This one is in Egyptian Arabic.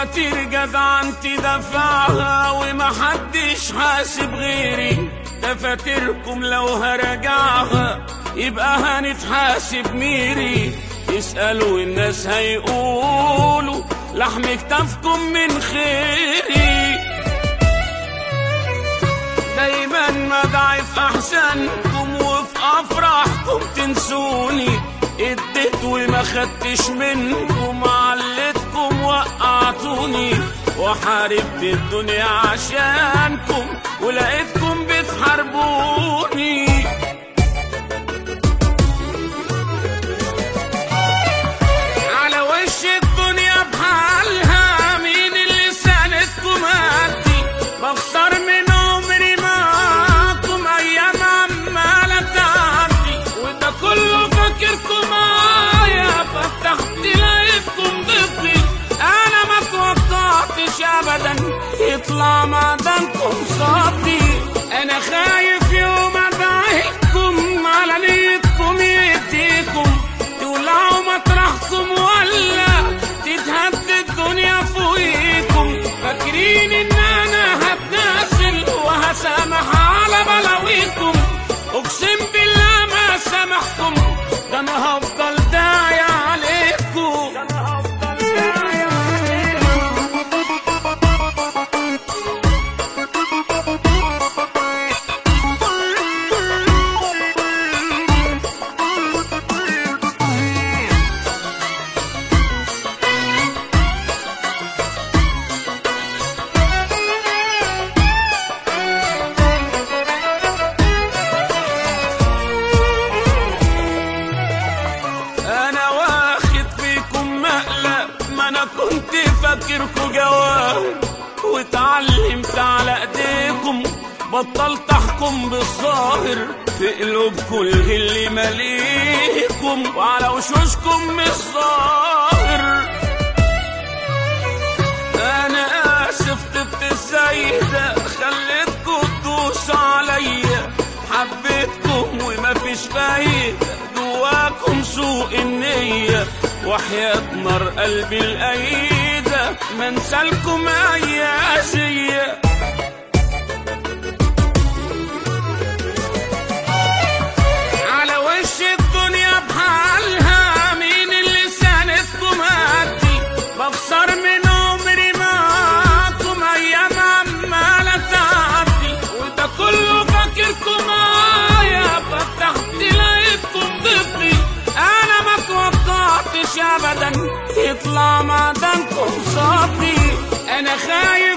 فواتير جدع انت دفعها ومحدش حاسب غيري دفاتركم لو هرجعها يبقى هنتحاسب ميري يسألوا الناس هيقولوا لحم كتافكم من خيري دايما مدعي في احسانكم وفي افراحكم تنسوني اديت وما خدتش منكم علتكم وقعتوني وحاربت الدنيا عشانكم ولقيتكم بتحاربوني على وش الدنيا بحالها مين اللي ساندكم قدي بخسر من عمري معاكم ايام عمالة تعدي وده كله فاكركم معايا فتحت لقيتكم ضدي انا ما توقعتش ابدا يطلع معدنكم صدي انا خايف يوم ادعيكم على نيتكم يديكم تولعوا مطرحكم ولا تتهد الدنيا فوقيكم فاكرين ان انا هتنازل وهسامح على بلاويكم اقسم بالله ما سامحكم ده انا هفضل داعي عليكم ده انا هفضل داعي عليكم انا واخد فيكم مقلب ما انا كنت فاكركوا جواب واتعلمت على ايديكم بطلت احكم بالظاهر في قلوبكم الغل مليكم وعلى وشوشكم مش ظاهر انا اسف طبت الزايدة خليتكم تدوسوا عليا حبيتكم ومفيش فايدة جواكم سوء النية وحياة نار قلبي الأيدة منسالكم أي أذية على وش الدنيا بحالها مين اللي ساندكم قدي بخسر من عمري معاكم ايام عمالة تعدي وده كله فاكركم معايا فتحت لقيتكم ضدي انا ما توقعتش ابدا يطلع معدنكم صدي انا خايف